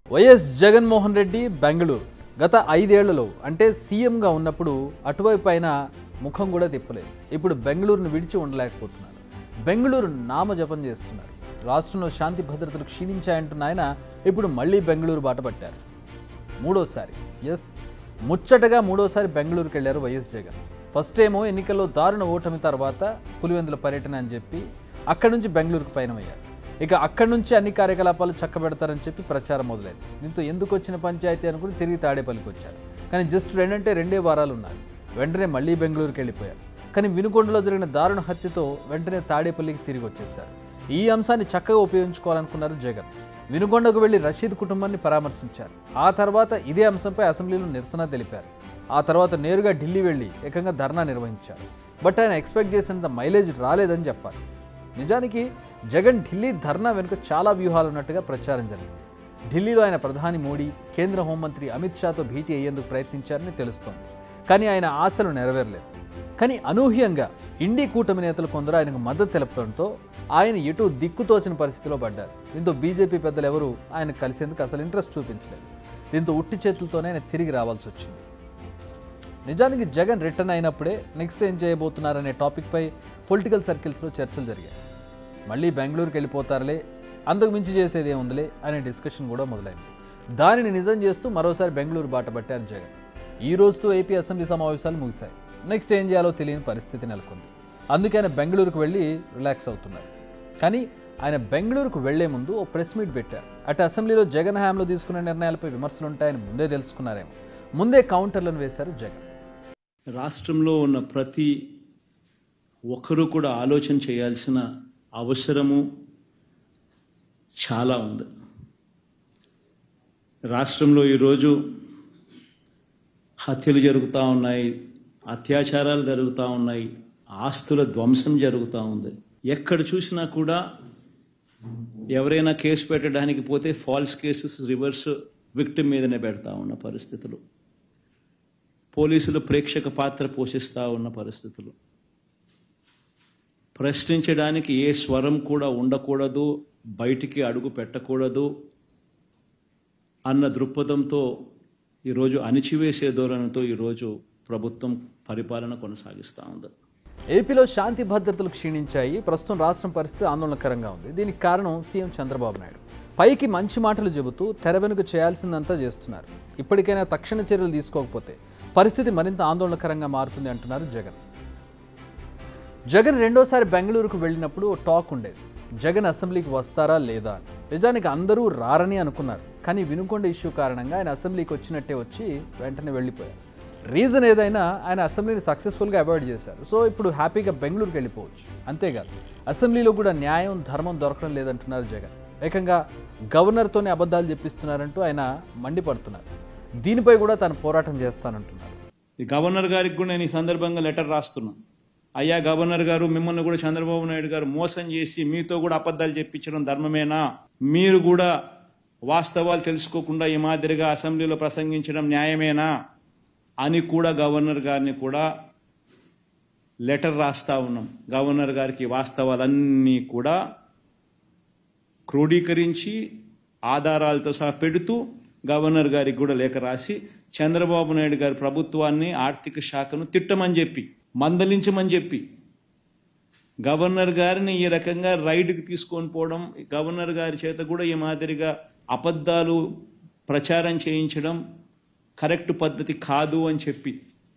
YS Jaganmohan Reddy Bengaluru గత ఐదేళ్లలో అంటే సీఎంగా ఉన్నప్పుడు అటువైపు అయిన ముఖం కూడా తిప్పలేదు ఇప్పుడు బెంగళూరును విడిచి ఉండలేకపోతున్నారు బెంగళూరు నామజపం చేస్తున్నారు రాష్ట్రంలో శాంతి భద్రతలు క్షీణించాయంటున్న ఆయన ఇప్పుడు మళ్ళీ బెంగళూరు బాట పట్టారు మూడోసారి ఎస్ ముచ్చటగా మూడోసారి బెంగళూరుకి వెళ్ళారు వైఎస్ జగన్ ఫస్ట్ ఏమో ఎన్నికల్లో దారుణ ఓటమి తర్వాత పులివెందుల పర్యటన అని చెప్పి అక్కడి నుంచి బెంగళూరుకు పయనమయ్యారు ఇక అక్కడి నుంచి అన్ని కార్యకలాపాలు చక్కబెడతారని చెప్పి ప్రచారం మొదలైంది దీంతో ఎందుకు వచ్చిన పంచాయతీ అనుకుని తిరిగి తాడేపల్లికి వచ్చారు కానీ జస్ట్ రెండంటే రెండే వారాలు ఉన్నారు వెంటనే మళ్ళీ బెంగళూరుకి వెళ్ళిపోయారు కానీ వినుకొండలో జరిగిన దారుణ హత్యతో వెంటనే తాడేపల్లికి తిరిగి వచ్చేశారు ఈ అంశాన్ని చక్కగా ఉపయోగించుకోవాలనుకున్నారు జగన్ వినుకొండకు వెళ్లి రషీద్ కుటుంబాన్ని పరామర్శించారు ఆ తర్వాత ఇదే అంశంపై అసెంబ్లీలో నిరసన తెలిపారు ఆ తర్వాత నేరుగా ఢిల్లీ వెళ్లి ఏకంగా ధర్నా నిర్వహించారు బట్ ఆయన ఎక్స్పెక్ట్ చేసినంత మైలేజ్ రాలేదని చెప్పాలి నిజానికి జగన్ ఢిల్లీ ధర్నా వెనుక చాలా వ్యూహాలు ఉన్నట్టుగా ప్రచారం జరిగింది ఢిల్లీలో ఆయన ప్రధాని మోడీ కేంద్ర హోంమంత్రి అమిత్ షాతో భేటీ అయ్యేందుకు ప్రయత్నించారని తెలుస్తోంది కానీ ఆయన ఆశలు నెరవేరలేదు కానీ అనూహ్యంగా ఇండి కూటమి నేతలు కొందరు ఆయనకు మద్దతు తెలుపడంతో ఆయన ఎటు దిక్కుతోచిన పరిస్థితిలో పడ్డారు దీంతో బీజేపీ పెద్దలు ఎవరు ఆయన కలిసేందుకు అసలు ఇంట్రెస్ట్ చూపించలేదు దీంతో ఉట్టి చేతులతోనే ఆయన తిరిగి రావాల్సి వచ్చింది నిజానికి జగన్ రిటర్న్ అయినప్పుడే నెక్స్ట్ ఏం చేయబోతున్నారనే టాపిక్పై పొలిటికల్ సర్కిల్స్లో చర్చలు జరిగాయి మళ్ళీ బెంగళూరుకి వెళ్ళిపోతారులే అంతకు మించి చేసేది ఏముందిలే అనే డిస్కషన్ కూడా మొదలైంది దానిని నిజం చేస్తూ మరోసారి బెంగళూరు బాట పట్టారు జగన్ ఈ రోజుతో ఏపీ అసెంబ్లీ సమావేశాలు ముగిశాయి నెక్స్ట్ ఏం చేయాలో తెలియని పరిస్థితి నెలకొంది అందుకే ఆయన బెంగళూరుకు వెళ్ళి రిలాక్స్ అవుతున్నారు కానీ ఆయన బెంగళూరుకు వెళ్లే ముందు ఓ ప్రెస్ మీట్ పెట్టారు అటు అసెంబ్లీలో జగన్ హయాంలో తీసుకున్న నిర్ణయాలపై విమర్శలు ఉంటాయని ముందే తెలుసుకున్నారేమో ముందే కౌంటర్లను వేశారు జగన్ రాష్ట్రంలో ఉన్న ప్రతి ఒక్కరూ కూడా ఆలోచన చేయాల్సిన అవసరము చాలా ఉంది రాష్ట్రంలో ఈరోజు హత్యలు జరుగుతూ ఉన్నాయి అత్యాచారాలు జరుగుతూ ఉన్నాయి ఆస్తుల ధ్వంసం జరుగుతూ ఉంది ఎక్కడ చూసినా కూడా ఎవరైనా కేసు పెట్టడానికి పోతే ఫాల్స్ కేసెస్ రివర్స్ విక్టిమ్ మీదనే పెడతా ఉన్న పరిస్థితులు పోలీసులు ప్రేక్షక పాత్ర పోషిస్తూ ఉన్న పరిస్థితులు ప్రశ్నించడానికి ఏ స్వరం కూడా ఉండకూడదు బయటికి అడుగు పెట్టకూడదు అన్న దృక్పథంతో ఈరోజు అణిచివేసే ధోరణితో ఈరోజు ప్రభుత్వం పరిపాలన కొనసాగిస్తూ ఉంది ఏపీలో శాంతి భద్రతలు క్షీణించాయి ప్రస్తుతం రాష్ట్రం పరిస్థితి ఆందోళనకరంగా ఉంది దీనికి కారణం సీఎం చంద్రబాబు నాయుడు పైకి మంచి మాటలు చెబుతూ తెర వెనుక చేయాల్సిందంతా చేస్తున్నారు ఇప్పటికైనా తక్షణ చర్యలు తీసుకోకపోతే పరిస్థితి మరింత ఆందోళనకరంగా మారుతుంది అంటున్నారు జగన్ జగన్ రెండోసారి బెంగళూరుకు వెళ్ళినప్పుడు ఓ టాక్ ఉండేది జగన్ అసెంబ్లీకి వస్తారా లేదా అని నిజానికి అందరూ రారని అనుకున్నారు కానీ వినుకొండ ఇష్యూ కారణంగా ఆయన అసెంబ్లీకి వచ్చినట్టే వచ్చి వెంటనే వెళ్ళిపోయారు రీజన్ ఏదైనా ఆయన అసెంబ్లీని సక్సెస్ఫుల్గా అవాయిడ్ చేశారు సో ఇప్పుడు హ్యాపీగా బెంగళూరుకి వెళ్ళిపోవచ్చు అంతేకాదు అసెంబ్లీలో కూడా న్యాయం ధర్మం దొరకడం లేదంటున్నారు జగన్ ఏకంగా గవర్నర్తోనే అబద్ధాలు చెప్పిస్తున్నారంటూ ఆయన మండిపడుతున్నారు దీనిపై కూడా తాను పోరాటం చేస్తానంటున్నారు ఈ గవర్నర్ గారికి కూడా నేను ఈ సందర్భంగా లెటర్ రాస్తున్నా అయ్యా గవర్నర్ గారు మిమ్మల్ని కూడా చంద్రబాబు నాయుడు గారు మోసం చేసి మీతో కూడా అబద్ధాలు చెప్పించడం ధర్మమేనా మీరు కూడా వాస్తవాలు తెలుసుకోకుండా ఈ మాదిరిగా అసెంబ్లీలో ప్రసంగించడం న్యాయమేనా అని కూడా గవర్నర్ గారిని కూడా లెటర్ రాస్తా ఉన్నాం గవర్నర్ గారికి వాస్తవాలన్నీ కూడా క్రోడీకరించి ఆధారాలతో సహా పెడుతూ గవర్నర్ గారికి కూడా లేఖ రాసి చంద్రబాబు నాయుడు గారి ప్రభుత్వాన్ని ఆర్థిక శాఖను తిట్టమని చెప్పి మందలించమని చెప్పి గవర్నర్ గారిని ఈ రకంగా రైడ్కి తీసుకొని పోవడం గవర్నర్ గారి చేత కూడా ఈ మాదిరిగా అబద్ధాలు ప్రచారం చేయించడం కరెక్ట్ పద్ధతి కాదు అని చెప్పి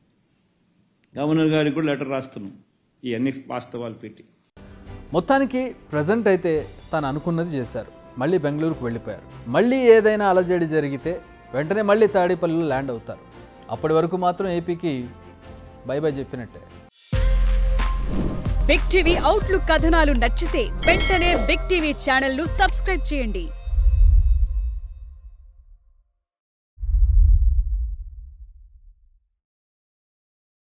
గవర్నర్ గారికి కూడా లెటర్ రాస్తున్నాం ఇవన్నీ వాస్తవాలు పెట్టి మొత్తానికి ప్రజెంట్ అయితే తాను అనుకున్నది చేశారు మళ్ళీ బెంగళూరుకు వెళ్ళిపోయారు మళ్ళీ ఏదైనా అలజడి జరిగితే వెంటనే మళ్ళీ తాడేపల్లిలో ల్యాండ్ అవుతారు అప్పటి వరకు మాత్రం ఏపీకి బై బై చెప్పినట్టే బిగ్ టీవీ అవుట్లుక్ కథనాలు నచ్చితే వెంటనే బిగ్ టీవీ ఛానల్ ను సబ్స్క్రైబ్ చేయండి